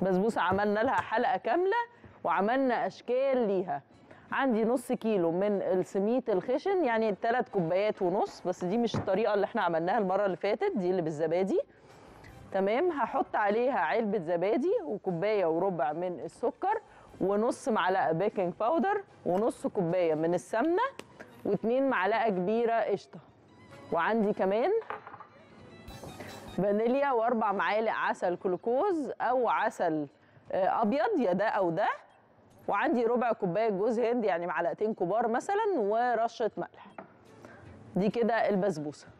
بسبوسه عملنا لها حلقه كامله وعملنا اشكال ليها عندي نص كيلو من السميت الخشن يعني ثلاث كوبايات ونص بس دي مش الطريقه اللي احنا عملناها المره اللي فاتت دي اللي بالزبادي تمام هحط عليها علبه زبادي وكوبايه وربع من السكر ونص معلقه بيكنج باودر ونص كوبايه من السمنه واتنين معلقه كبيره قشطه وعندي كمان فانيليا واربع معالق عسل جلوكوز او عسل آه، ابيض يا ده او ده وعندي ربع كوبايه جوز هند يعني معلقتين كبار مثلا ورشه ملح دي كده البسبوسه